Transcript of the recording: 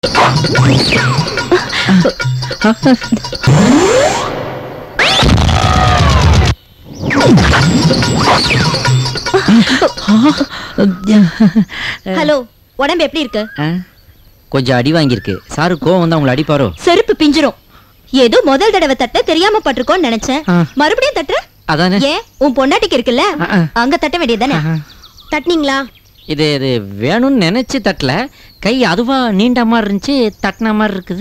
Hello உடம்பு எப்படி இருக்கு ஆ, கொஞ்சம் அடி வாங்கியிருக்கு சாரு கோவம் வந்தா உங்களை அடிப்பாரோ செருப்பு பிஞ்சிரும் ஏதோ முதல் தடவை தட்ட தெரியாம பட்டிருக்கோன்னு நினைச்சேன் ஆ. மறுபடியும் தட்டுற அதானே ஏன் உன் பொண்டாட்டிக்கு இருக்குல்ல ஆ, ஆ. அங்க தட்ட வேண்டியதானே ஆஹா. தட்டினீங்களா இது இது வேணும்னு நினைச்சு தட்டல கை அதுவா நீண்ட மாதிரி இருந்துச்சு தட்டின மாதிரி இருக்குது